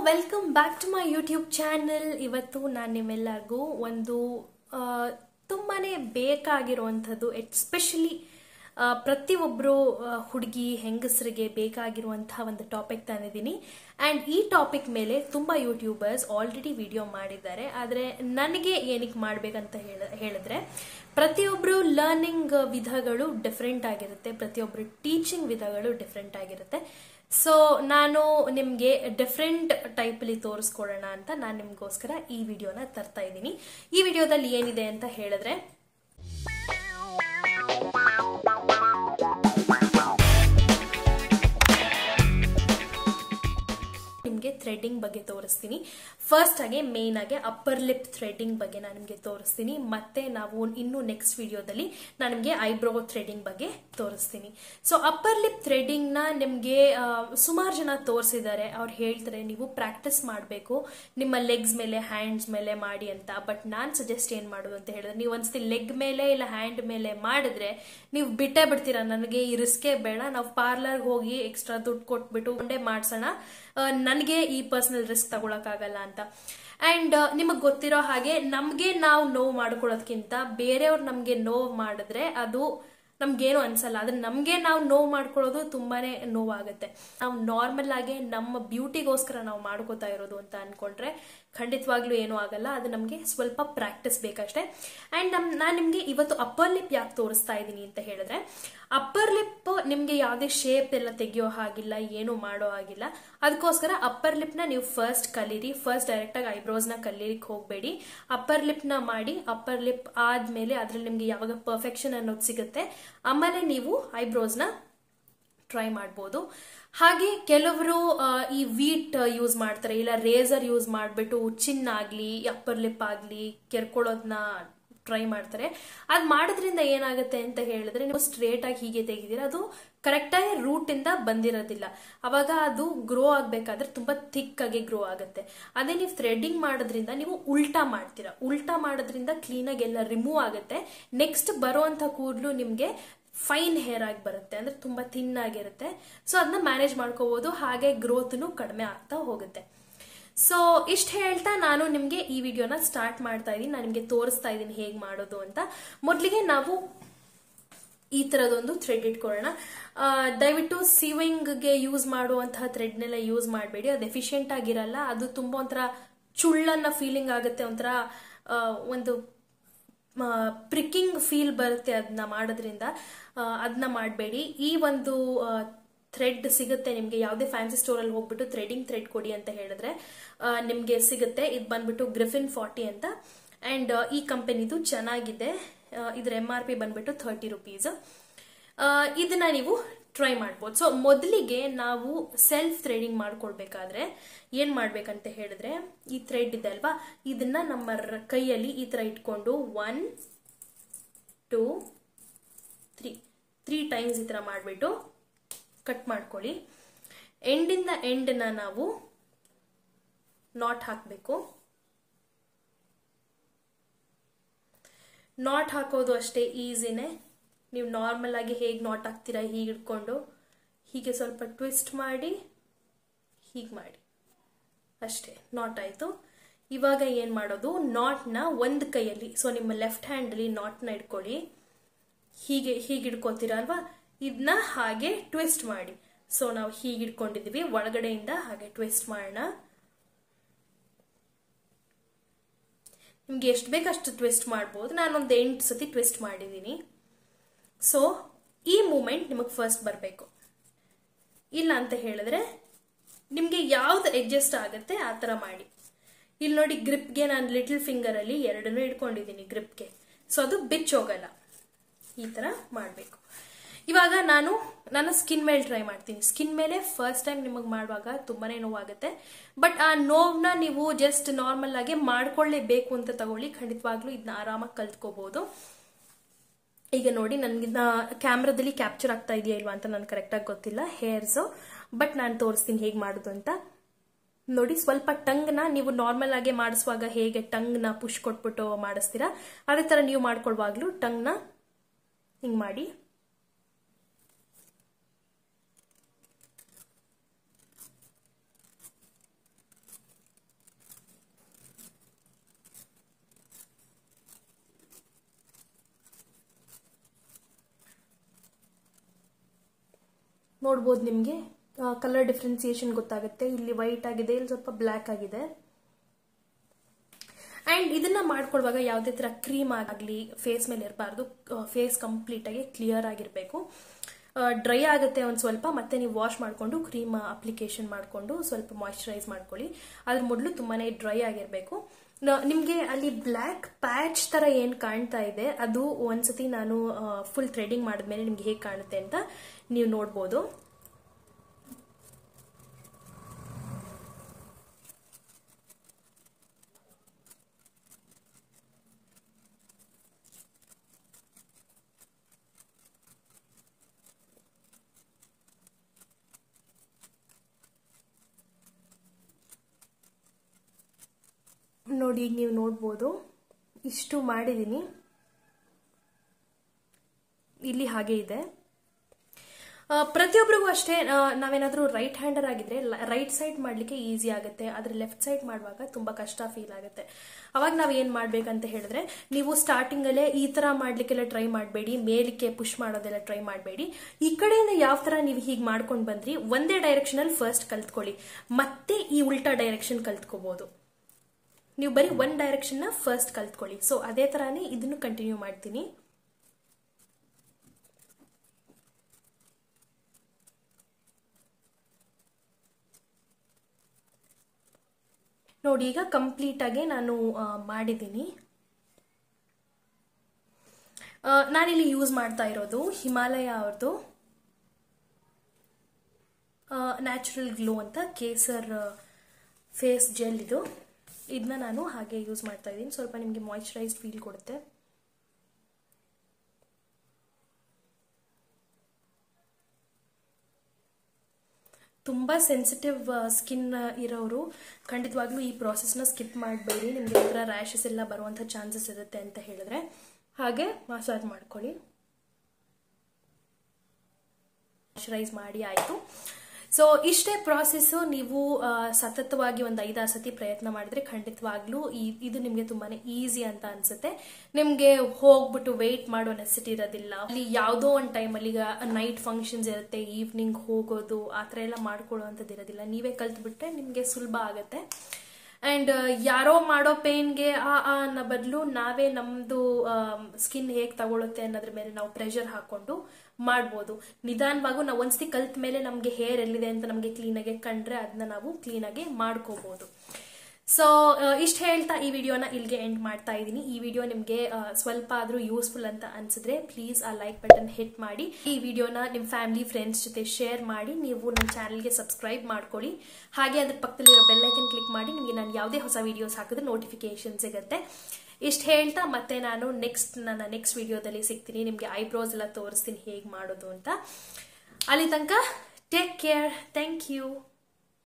welcome back to my YouTube channel ಇವತ್ತು ನಾನು ನಿಮ್ಮೆಲ್ಲರಿಗೂ ಒಂದು ಆ, ತುಂಬಾನೇ ಬೇಕಾಗಿರುವಂಥದ್ದು ಎಸ್ಪೆಷಲಿ ಪ್ರತಿಯೊಬ್ಬರು ಹುಡುಗಿ ಹೆಂಗಸರಿಗೆ ಬೇಕಾಗಿರುವಂತಹ ಒಂದು ಟಾಪಿಕ್ ತಂದಿದ್ದೀನಿ ಆ್ಯಂಡ್ ಈ ಟಾಪಿಕ್ ಮೇಲೆ ತುಂಬ ಯೂಟ್ಯೂಬರ್ಸ್ ಆಲ್ರೆಡಿ ವಿಡಿಯೋ ಮಾಡಿದ್ದಾರೆ ಆದರೆ ನನಗೆ ಏನಕ್ಕೆ ಮಾಡಬೇಕಂತ ಹೇಳ ಹೇಳಿದ್ರೆ ಪ್ರತಿಯೊಬ್ಬರು ಲರ್ನಿಂಗ್ ವಿಧಗಳು ಡಿಫ್ರೆಂಟ್ ಆಗಿರುತ್ತೆ ಪ್ರತಿಯೊಬ್ಬರು ಟೀಚಿಂಗ್ ವಿಧಗಳು ಡಿಫ್ರೆಂಟ್ ಆಗಿರುತ್ತೆ ಸೊ ನಾನು ನಿಮಗೆ ಡಿಫ್ರೆಂಟ್ ಟೈಪಲ್ಲಿ ತೋರಿಸ್ಕೊಡೋಣ ಅಂತ ನಾನು ನಿಮಗೋಸ್ಕರ ಈ ವಿಡಿಯೋನ ತರ್ತಾ ಇದ್ದೀನಿ ಈ ವಿಡಿಯೋದಲ್ಲಿ ಏನಿದೆ ಅಂತ ಹೇಳಿದ್ರೆ ನಿಮಗೆ ಥ್ರೆಡ್ಡಿಂಗ್ ಬಗ್ಗೆ ತೋರಿಸ್ತೀನಿ ಫಸ್ಟ್ ಆಗಿ ಮೇನ್ ಆಗಿ ಅಪ್ಪರ್ ಲಿಪ್ ಥ್ರೆಡ್ಡಿಂಗ್ ಬಗ್ಗೆ ನಾನು ನಿಮಗೆ ತೋರಿಸ್ತೀನಿ ಮತ್ತೆ ನಾವು ಇನ್ನು ನೆಕ್ಸ್ಟ್ ವಿಡಿಯೋದಲ್ಲಿ ನಾನು ನಿಮಗೆ ಐಬ್ರೋ ಥ್ರೆಡ್ಡಿಂಗ್ ಬಗ್ಗೆ ತೋರಿಸ್ತೀನಿ ಸೊ ಅಪ್ಪರ್ ಲಿಪ್ ಥ್ರೆಡ್ಡಿಂಗ್ ನ ನಿಮಗೆ ಸುಮಾರು ಜನ ತೋರಿಸಿದ್ದಾರೆ ಅವ್ರು ಹೇಳ್ತಾರೆ ನೀವು ಪ್ರಾಕ್ಟೀಸ್ ಮಾಡಬೇಕು ನಿಮ್ಮ ಲೆಗ್ಸ್ ಮೇಲೆ ಹ್ಯಾಂಡ್ಸ್ ಮೇಲೆ ಮಾಡಿ ಅಂತ ಬಟ್ ನಾನು ಸಜೆಸ್ಟ್ ಏನ್ ಮಾಡೋದು ಅಂತ ಹೇಳಿದ್ರೆ ನೀವು ಒಂದ್ಸತಿ ಲೆಗ್ ಮೇಲೆ ಇಲ್ಲ ಹ್ಯಾಂಡ್ ಮೇಲೆ ಮಾಡಿದ್ರೆ ನೀವು ಬಿಟ್ಟೇ ಬಿಡ್ತೀರಾ ನನಗೆ ಈ ರಿಸ್ಕೇ ಬೇಡ ನಾವು ಪಾರ್ಲರ್ಗೆ ಹೋಗಿ ಎಕ್ಸ್ಟ್ರಾ ದುಡ್ಡು ಕೊಟ್ಬಿಟ್ಟು ಒಂದೇ ಮಾಡ್ಸೋಣ ನನಗೆ ಈ ಪರ್ಸನಲ್ ರಿಸ್ಕ್ ತಗೊಳಕ್ಕಾಗಲ್ಲ ಅಂತ ಅಂಡ್ ನಿಮಗೆ ಗೊತ್ತಿರೋ ಹಾಗೆ ನಮಗೆ ನಾವು ನೋವು ಮಾಡ್ಕೊಳ್ಳೋದಕ್ಕಿಂತ ಬೇರೆಯವ್ರು ನಮಗೆ ನೋವು ಮಾಡಿದ್ರೆ ಅದು ನಮ್ಗೇನು ಅನ್ಸಲ್ಲ ಆದ್ರೆ ನಮಗೆ ನಾವು ನೋವು ಮಾಡ್ಕೊಳ್ಳೋದು ತುಂಬಾನೇ ನೋವಾಗುತ್ತೆ ನಾವು ನಾರ್ಮಲ್ ಆಗಿ ನಮ್ಮ ಬ್ಯೂಟಿಗೋಸ್ಕರ ನಾವು ಮಾಡ್ಕೋತಾ ಇರೋದು ಅಂತ ಅನ್ಕೊಂಡ್ರೆ ಖಂಡಿತವಾಗ್ಲೂ ಏನೂ ಆಗಲ್ಲ ಅದು ನಮಗೆ ಸ್ವಲ್ಪ ಪ್ರಾಕ್ಟೀಸ್ ಬೇಕಷ್ಟೇ ಅಂಡ್ ನಮ್ ನಾನು ನಿಮಗೆ ಇವತ್ತು ಅಪ್ಪರ್ ಲಿಪ್ ಯಾಕೆ ತೋರಿಸ್ತಾ ಇದ್ದೀನಿ ಅಂತ ಹೇಳಿದ್ರೆ ಅಪ್ಪರ್ ಲಿಪ್ ನಿಮಗೆ ಯಾವುದೇ ಶೇಪ್ ಎಲ್ಲ ತೆಗಿಯೋ ಹಾಗಿಲ್ಲ ಏನು ಮಾಡೋ ಹಾಗಿಲ್ಲ ಅದಕ್ಕೋಸ್ಕರ ಅಪ್ಪರ್ ಲಿಪ್ನ ನೀವು ಫಸ್ಟ್ ಕಲೀರಿ ಫಸ್ಟ್ ಡೈರೆಕ್ಟಾಗಿ ಐಬ್ರೋಸ್ನ ಕಲೀಲಿಕ್ಕೆ ಹೋಗಬೇಡಿ ಅಪ್ಪರ್ ಲಿಪ್ನ ಮಾಡಿ ಅಪ್ಪರ್ ಲಿಪ್ ಆದ್ಮೇಲೆ ಅದ್ರಲ್ಲಿ ನಿಮಗೆ ಯಾವಾಗ ಪರ್ಫೆಕ್ಷನ್ ಅನ್ನೋದು ಸಿಗುತ್ತೆ ಆಮೇಲೆ ನೀವು ಐಬ್ರೋಸ್ನ ಟ್ರೈ ಮಾಡ್ಬೋದು ಹಾಗೆ ಕೆಲವರು ಈ ವೀಟ್ ಯೂಸ್ ಮಾಡ್ತಾರೆ ಇಲ್ಲ ರೇಸರ್ ಯೂಸ್ ಮಾಡಿಬಿಟ್ಟು ಚಿನ್ನ ಆಗಲಿ ಅಪ್ಪರ್ ಲಿಪ್ ಆಗಲಿ ಕೆರ್ಕೊಳ್ಳೋದನ್ನ ಟ್ರೈ ಮಾಡ್ತಾರೆ ಅದು ಮಾಡೋದ್ರಿಂದ ಏನಾಗುತ್ತೆ ಅಂತ ಹೇಳಿದ್ರೆ ನೀವು ಸ್ಟ್ರೇಟ್ ಆಗಿ ಹೀಗೆ ತೆಗಿತೀರ ಅದು ಕರೆಕ್ಟಾಗಿ ರೂಟ್ ಇಂದ ಬಂದಿರೋದಿಲ್ಲ ಅವಾಗ ಅದು ಗ್ರೋ ಆಗ್ಬೇಕಾದ್ರೆ ತುಂಬಾ ಥಿಕ್ ಆಗಿ ಗ್ರೋ ಆಗುತ್ತೆ ಅದೇ ನೀವು ಥ್ರೆಡಿಂಗ್ ಮಾಡೋದ್ರಿಂದ ನೀವು ಉಲ್ಟಾ ಮಾಡ್ತೀರಾ ಉಲ್ಟಾ ಮಾಡೋದ್ರಿಂದ ಕ್ಲೀನಾಗಿ ಎಲ್ಲ ರಿಮೂವ್ ಆಗುತ್ತೆ ನೆಕ್ಸ್ಟ್ ಬರುವಂತ ಕೂದಲು ನಿಮ್ಗೆ ಫೈನ್ ಹೇರ್ ಆಗಿ ಬರುತ್ತೆ ಅಂದ್ರೆ ತುಂಬಾ ಥಿನ್ ಆಗಿರುತ್ತೆ ಸೊ ಅದನ್ನ ಮ್ಯಾನೇಜ್ ಮಾಡ್ಕೋಬಹುದು ಹಾಗೆ ಗ್ರೋತ್ನು ಕಡಿಮೆ ಆಗ್ತಾ ಹೋಗುತ್ತೆ ಸೊ ಇಷ್ಟ ಹೇಳ್ತಾ ನಾನು ನಿಮಗೆ ಈ ವಿಡಿಯೋನ ಸ್ಟಾರ್ಟ್ ಮಾಡ್ತಾ ಇದ್ದೀನಿ ನಾನು ನಿಮಗೆ ತೋರಿಸ್ತಾ ಇದ್ದೀನಿ ಹೇಗೆ ಮಾಡೋದು ಅಂತ ಮೊದಲಿಗೆ ನಾವು ಈ ತರದೊಂದು ಥ್ರೆಡ್ ಇಟ್ಕೊಳ್ಳೋಣ ಆ, ದಯವಿಟ್ಟು ಸಿವಿಂಗ್ಗೆ ಯೂಸ್ ಮಾಡುವಂತಹ ಥ್ರೆಡ್ನೆಲ್ಲ ಯೂಸ್ ಮಾಡಬೇಡಿ ಅದು ಎಫಿಷಿಯೆಂಟ್ ಆಗಿರಲ್ಲ ಅದು ತುಂಬಾ ಒಂಥರ ಚುಳ್ಳನ್ನ ಫೀಲಿಂಗ್ ಆಗುತ್ತೆ ಒಂಥರ ಆ, ಒಂದು ಪ್ರಿಕ್ಕಿಂಗ್ ಫೀಲ್ ಬರುತ್ತೆ ಅದನ್ನ ಮಾಡೋದ್ರಿಂದ ಅದನ್ನ ಮಾಡಬೇಡಿ ಈ ಒಂದು ಥ್ರೆಡ್ ಸಿಗುತ್ತೆ ನಿಮಗೆ ಯಾವುದೇ ಫ್ಯಾನ್ಸಿ ಸ್ಟೋರಲ್ಲಿ ಹೋಗ್ಬಿಟ್ಟು ಥ್ರೆಡಿಂಗ್ ಥ್ರೆಡ್ ಕೊಡಿ ಅಂತ ಹೇಳಿದ್ರೆ ನಿಮಗೆ ಸಿಗುತ್ತೆ ಇದು ಬಂದ್ಬಿಟ್ಟು ಗ್ರಿಫಿನ್ ಫಾರ್ಟಿ ಅಂತ ಅಂಡ್ ಈ ಕಂಪನಿದು ಚೆನ್ನಾಗಿದೆ ಆ, ಇದ್ರ ಎಂ ಆರ್ ಪಿ ಬಂದ್ಬಿಟ್ಟು ಥರ್ಟಿ ರುಪೀಸ್ ಇದನ್ನ ನೀವು ಟ್ರೈ ಮಾಡ್ಬೋದು ಸೊ ಮೊದಲಿಗೆ ನಾವು ಸೆಲ್ಫ್ ಥ್ರೆಡಿಂಗ್ ಮಾಡ್ಕೊಳ್ಬೇಕಾದ್ರೆ ಏನ್ ಮಾಡ್ಬೇಕಂತ ಹೇಳಿದ್ರೆ ಈ ಥ್ರೆಡ್ ಇದೆ ಅಲ್ವಾ ಇದನ್ನ ನಮ್ಮ ರ- ಕೈಯಲ್ಲಿ ಈ ತರ ಇಟ್ಕೊಂಡು one two three three times ಈ ತರ ಮಾಡಿಬಿಟ್ಟು ಕಟ್ ಮಾಡ್ಕೊಳ್ಳಿ ಎಂಡಿಂದ ಎಂಡ್ನ ನಾವು ನಾಟ್ ಹಾಕಬೇಕು ನಾಟ್ ಹಾಕೋದು ಅಷ್ಟೇ ಈಸಿನೇ ನೀವು ನಾರ್ಮಲ್ ಆಗಿ ಹೇಗೆ ನಾಟ್ ಹಾಕ್ತೀರಾ ಹೀಗೆ ಇಟ್ಕೊಂಡು ಹೀಗೆ ಸ್ವಲ್ಪ ಟ್ವಿಸ್ಟ್ ಮಾಡಿ ಹೀಗೆ ಮಾಡಿ ಅಷ್ಟೇ ನಾಟ್ ಆಯಿತು ಇವಾಗ ಏನು ಮಾಡೋದು ನಾಟ್ನ ಒಂದು ಕೈಯಲ್ಲಿ ಸೊ ನಿಮ್ಮ ಲೆಫ್ಟ್ ಹ್ಯಾಂಡಲ್ಲಿ ನಾಟ್ನ ಇಟ್ಕೊಳ್ಳಿ ಹೀಗೆ ಹೀಗೆ ಇಟ್ಕೊತೀರಾ ಅಲ್ವಾ ಇದನ್ನ ಹಾಗೆ ಟ್ವಿಸ್ಟ್ ಮಾಡಿ ಸೊ ನಾವು ಹೀಗೆ ಇಟ್ಕೊಂಡಿದೀವಿ ಒಳಗಡೆಯಿಂದ ಹಾಗೆ ಟ್ವಿಸ್ಟ್ ಮಾಡೋಣ ನಿಮ್ಗೆ ಎಷ್ಟು ಬೇಕಷ್ಟು ಟ್ವಿಸ್ಟ್ ಮಾಡ್ಬೋದು ನಾನೊಂದು ಎಂಟು ಸತಿ ಟ್ವಿಸ್ಟ್ ಮಾಡಿದ್ದೀನಿ ಸೊ ಈ ಮೂಮೆಂಟ್ ನಿಮಗೆ ಫಸ್ಟ್ ಬರಬೇಕು ಇಲ್ಲ ಅಂತ ಹೇಳಿದ್ರೆ ನಿಮಗೆ ಯಾವ್ದು ಅಡ್ಜಸ್ಟ್ ಆಗುತ್ತೆ ಆ ಥರ ಮಾಡಿ ಇಲ್ಲಿ ನೋಡಿ ಗ್ರಿಪ್ಗೆ ನಾನು ಲಿಟಲ್ ಫಿಂಗರಲ್ಲಿ ಎರಡನ್ನೂ ಇಟ್ಕೊಂಡಿದ್ದೀನಿ ಗ್ರಿಪ್ಗೆ ಸೊ ಅದು ಬಿಚ್ಚೋಗಲ್ಲ ಈ ಥರ ಮಾಡಬೇಕು ಇವಾಗ ನಾನು ನನ್ನ ಸ್ಕಿನ್ ಮೇಲೆ ಟ್ರೈ ಮಾಡ್ತೀನಿ ಸ್ಕಿನ್ ಮೇಲೆ ಫಸ್ಟ್ ಟೈಮ್ ನಿಮಗೆ ಮಾಡುವಾಗ ತುಂಬಾನೇ ನೋವಾಗುತ್ತೆ ಬಟ್ ಆ ನೋವನ್ನ ನೀವು ಜಸ್ಟ್ ನಾರ್ಮಲ್ ಆಗಿ ಮಾಡ್ಕೊಳ್ಳೇಬೇಕು ಅಂತ ತಗೊಳ್ಳಿ ಖಂಡಿತವಾಗ್ಲೂ ಇದನ್ನ ಆರಾಮಾಗಿ ಕಲ್ತ್ಕೋಬಹುದು ಈಗ ನೋಡಿ ನನಗಿನ್ನ ಕ್ಯಾಮ್ರಾದಲ್ಲಿ ಕ್ಯಾಪ್ಚರ್ ಆಗ್ತಾ ಇದೆಯಾ ಇಲ್ವಾ ಅಂತ ನನಗೆ ಕರೆಕ್ಟಾಗಿ ಗೊತ್ತಿಲ್ಲ ಹೇರ್ಸ್ ಬಟ್ ನಾನು ತೋರಿಸ್ತೀನಿ ಹೇಗೆ ಮಾಡೋದು ಅಂತ ನೋಡಿ ಸ್ವಲ್ಪ ಟಂಗ್ನ ನೀವು ನಾರ್ಮಲ್ ಆಗಿ ಮಾಡಿಸುವಾಗ ಹೇಗೆ ಟಂಗ್ನ ಪುಷ್ ಕೊಟ್ಬಿಟ್ಟು ಮಾಡಿಸ್ತೀರಾ ಅದೇ ತರ ನೀವು ಮಾಡ್ಕೊಳ್ವಾಗ್ಲೂ ಟಂಗ್ನ ಹಿಂಗ್ ಮಾಡಿ ನೋಡ್ಬೋದು ನಿಮಗೆ ಕಲರ್ ಡಿಫ್ರೆನ್ಸಿಯೇಷನ್ ಗೊತ್ತಾಗುತ್ತೆ ಇಲ್ಲಿ ವೈಟ್ ಆಗಿದೆ ಇಲ್ಲಿ ಸ್ವಲ್ಪ ಬ್ಲ್ಯಾಕ್ ಆಗಿದೆ ಅಂಡ್ ಇದನ್ನ ಮಾಡ್ಕೊಳ್ಳುವಾಗ ಯಾವುದೇ ತರ ಕ್ರೀಮ್ ಆಗಲಿ ಫೇಸ್ ಮೇಲೆ ಇರಬಾರ್ದು ಫೇಸ್ ಕಂಪ್ಲೀಟ್ ಆಗಿ ಕ್ಲಿಯರ್ ಆಗಿರಬೇಕು ಡ್ರೈ ಆಗುತ್ತೆ ಒಂದು ಸ್ವಲ್ಪ ಮತ್ತೆ ನೀವು ವಾಶ್ ಮಾಡಿಕೊಂಡು ಕ್ರೀಮ್ ಅಪ್ಲಿಕೇಶನ್ ಮಾಡಿಕೊಂಡು ಸ್ವಲ್ಪ ಮಾಯಿಶ್ಚರೈಸ್ ಮಾಡ್ಕೊಳ್ಳಿ ಅದ್ರ ಮೊದಲು ತುಂಬಾನೇ ಡ್ರೈ ಆಗಿರಬೇಕು ನಿಮಗೆ ಅಲ್ಲಿ ಬ್ಲ್ಯಾಕ್ ಪ್ಯಾಚ್ ತರ ಏನ್ ಕಾಣ್ತಾ ಇದೆ ಅದು ಒಂದ್ಸತಿ ನಾನು ಫುಲ್ ಥ್ರೆಡಿಂಗ್ ಮಾಡಿದ್ಮೇಲೆ ನಿಮ್ಗೆ ಹೇಗೆ ಕಾಣುತ್ತೆ ಅಂತ ನೀವು ನೋಡ್ಬೋದು ನೋಡಿ ಈಗ ನೀವು ನೋಡ್ಬೋದು ಇಷ್ಟು ಮಾಡಿದ್ದೀನಿ ಇಲ್ಲಿ ಹಾಗೆ ಇದೆ ಪ್ರತಿಯೊಬ್ಬರಿಗೂ ಅಷ್ಟೇ ನಾವೇನಾದ್ರೂ ರೈಟ್ ಹ್ಯಾಂಡರ್ ಆಗಿದ್ರೆ ರೈಟ್ ಸೈಡ್ ಮಾಡ್ಲಿಕ್ಕೆ ಈಸಿ ಆಗುತ್ತೆ ಆದ್ರೆ ಲೆಫ್ಟ್ ಸೈಡ್ ಮಾಡುವಾಗ ತುಂಬಾ ಕಷ್ಟ ಫೀಲ್ ಆಗುತ್ತೆ ಅವಾಗ ನಾವ್ ಏನ್ ಮಾಡ್ಬೇಕಂತ ಹೇಳಿದ್ರೆ ನೀವು ಸ್ಟಾರ್ಟಿಂಗ್ ಅಲ್ಲೇ ಈ ತರ ಮಾಡ್ಲಿಕ್ಕೆಲ್ಲ ಟ್ರೈ ಮಾಡಬೇಡಿ ಮೇಲಕ್ಕೆ ಪುಷ್ ಮಾಡೋದೆಲ್ಲ ಟ್ರೈ ಮಾಡಬೇಡಿ ಈ ಕಡೆಯಿಂದ ಯಾವ ತರ ನೀವು ಹೀಗೆ ಮಾಡ್ಕೊಂಡು ಬಂದ್ರಿ ಒಂದೇ ಡೈರೆಕ್ಷನ್ ಅಲ್ಲಿ ಫಸ್ಟ್ ಕಲ್ತ್ಕೊಳ್ಳಿ ಮತ್ತೆ ಈ ಉಲ್ಟಾ ಡೈರೆಕ್ಷನ್ ಕಲ್ತ್ಕೋಬಹುದು ನೀವು ಬರೀ ಒನ್ ಡೈರೆಕ್ಷನ್ ನ ಫಸ್ಟ್ ಕಲ್ತ್ಕೊಳ್ಳಿ ಸೊ ಅದೇ ತರಾನೇ ಇದನ್ನು ಕಂಟಿನ್ಯೂ ಮಾಡ್ತೀನಿ ನೋಡಿ ಈಗ ಕಂಪ್ಲೀಟ್ ಆಗಿ ನಾನು ಮಾಡಿದ್ದೀನಿ ನಾನಿಲ್ಲಿ ಯೂಸ್ ಮಾಡ್ತಾ ಇರೋದು ಹಿಮಾಲಯ ಅವ್ರದ್ದು ನ್ಯಾಚುರಲ್ ಗ್ಲೋ ಅಂತ ಕೇಸರ್ ಫೇಸ್ ಜೆಲ್ ಇದು ಇದನ್ನ ನಾನು ಹಾಗೆ ಯೂಸ್ ಮಾಡ್ತಾ ಇದ್ದೀನಿ ಸ್ವಲ್ಪ ನಿಮಗೆ ಮಾಯಿಶ್ಚರೈಸ್ ಫೀಲ್ ಕೊಡುತ್ತೆ ತುಂಬಾ ಸೆನ್ಸಿಟಿವ್ ಸ್ಕಿನ್ ಇರೋರು ಖಂಡಿತವಾಗ್ಲೂ ಈ ಪ್ರಾಸೆಸ್ನ ಸ್ಕಿಪ್ ಮಾಡಬೇಡಿ ನಿಮಗೆ ಒಂಥರ ರ್ಯಾಷಸ್ ಎಲ್ಲ ಬರುವಂಥ ಚಾನ್ಸಸ್ ಇರುತ್ತೆ ಅಂತ ಹೇಳಿದ್ರೆ ಹಾಗೆ ಮಸಾಜ್ ಮಾಡ್ಕೊಳ್ಳಿ ಮಾಯಿಶ್ಚರೈಸ್ ಮಾಡಿ ಆಯಿತು ಸೊ ಇಷ್ಟೇ ಪ್ರಾಸೆಸ್ಸು ನೀವು ಸತತವಾಗಿ ಒಂದು ಐದಾರು ಸತಿ ಪ್ರಯತ್ನ ಮಾಡಿದ್ರೆ ಖಂಡಿತವಾಗ್ಲೂ ಇದು ನಿಮಗೆ ತುಂಬಾನೇ ಈಸಿ ಅಂತ ಅನ್ಸುತ್ತೆ ನಿಮ್ಗೆ ಹೋಗ್ಬಿಟ್ಟು ವೆಯ್ಟ್ ಮಾಡೋ ನೆಸಿಟಿ ಇರೋದಿಲ್ಲ ಅಲ್ಲಿ ಯಾವುದೋ ಒಂದು ಟೈಮಲ್ಲಿ ಈಗ ನೈಟ್ ಫಂಕ್ಷನ್ಸ್ ಇರುತ್ತೆ ಈವ್ನಿಂಗ್ ಹೋಗೋದು ಆ ಥರ ಎಲ್ಲ ಮಾಡ್ಕೊಳ್ಳುವಂಥದ್ದು ಇರೋದಿಲ್ಲ ನೀವೇ ಕಲ್ತ್ಬಿಟ್ರೆ ನಿಮಗೆ ಸುಲಭ ಆಗುತ್ತೆ ಅಂಡ್ ಯಾರೋ ಮಾಡೋ ಪೇನ್ಗೆ ಆ ಅನ್ನೋ ಬದಲು ನಾವೇ ನಮ್ದು ಸ್ಕಿನ್ ಹೇಗೆ ತಗೊಳುತ್ತೆ ಅನ್ನೋದ್ರ ಮೇಲೆ ನಾವು ಪ್ರೆಷರ್ ಹಾಕೊಂಡು ಮಾಡ್ಬೋದು ನಿಧಾನವಾಗೂ ನಾವು ಒಂದ್ಸತಿ ಕಲ್ತ ಮೇಲೆ ನಮಗೆ ಹೇರ್ ಎಲ್ಲಿದೆ ಅಂತ ನಮಗೆ ಕ್ಲೀನಾಗಿ ಕಂಡ್ರೆ ಅದನ್ನ ನಾವು ಕ್ಲೀನಾಗಿ ಮಾಡ್ಕೋಬಹುದು ಸೊ ಇಷ್ಟು ಹೇಳ್ತಾ ಈ ವಿಡಿಯೋನ ಇಲ್ಲಿಗೆ ಎಂಡ್ ಮಾಡ್ತಾ ಇದ್ದೀನಿ ಈ ವಿಡಿಯೋ ನಿಮಗೆ ಸ್ವಲ್ಪ ಆದರೂ ಯೂಸ್ಫುಲ್ ಅಂತ ಅನ್ಸಿದ್ರೆ ಪ್ಲೀಸ್ ಆ ಲೈಕ್ ಬಟನ್ ಹಿಟ್ ಮಾಡಿ ಈ ವಿಡಿಯೋನ ನಿಮ್ಮ ಫ್ಯಾಮಿಲಿ ಫ್ರೆಂಡ್ಸ್ ಜೊತೆ ಶೇರ್ ಮಾಡಿ ನೀವು ನನ್ನ ಚಾನಲ್ಗೆ ಸಬ್ಸ್ಕ್ರೈಬ್ ಮಾಡ್ಕೊಳ್ಳಿ ಹಾಗೆ ಅದ್ರ ಪಕ್ಕದಲ್ಲಿರೋ ಬೆಲ್ಲೈಕನ್ ಕ್ಲಿಕ್ ಮಾಡಿ ನಿಮಗೆ ನಾನು ಯಾವುದೇ ಹೊಸ ವಿಡಿಯೋಸ್ ಹಾಕಿದ್ರೆ ನೋಟಿಫಿಕೇಶನ್ ಸಿಗುತ್ತೆ ಇಷ್ಟು ಹೇಳ್ತಾ ಮತ್ತೆ ನಾನು ನೆಕ್ಸ್ಟ್ ನನ್ನ ನೆಕ್ಸ್ಟ್ ವಿಡಿಯೋದಲ್ಲಿ ಸಿಗ್ತೀನಿ ನಿಮಗೆ ಐಬ್ರೋಸ್ ಎಲ್ಲ ತೋರಿಸ್ತೀನಿ ಹೇಗೆ ಮಾಡೋದು ಅಂತ ಅಲ್ಲಿ ತನಕ ಟೇಕ್ ಕೇರ್ ಥ್ಯಾಂಕ್ ಯು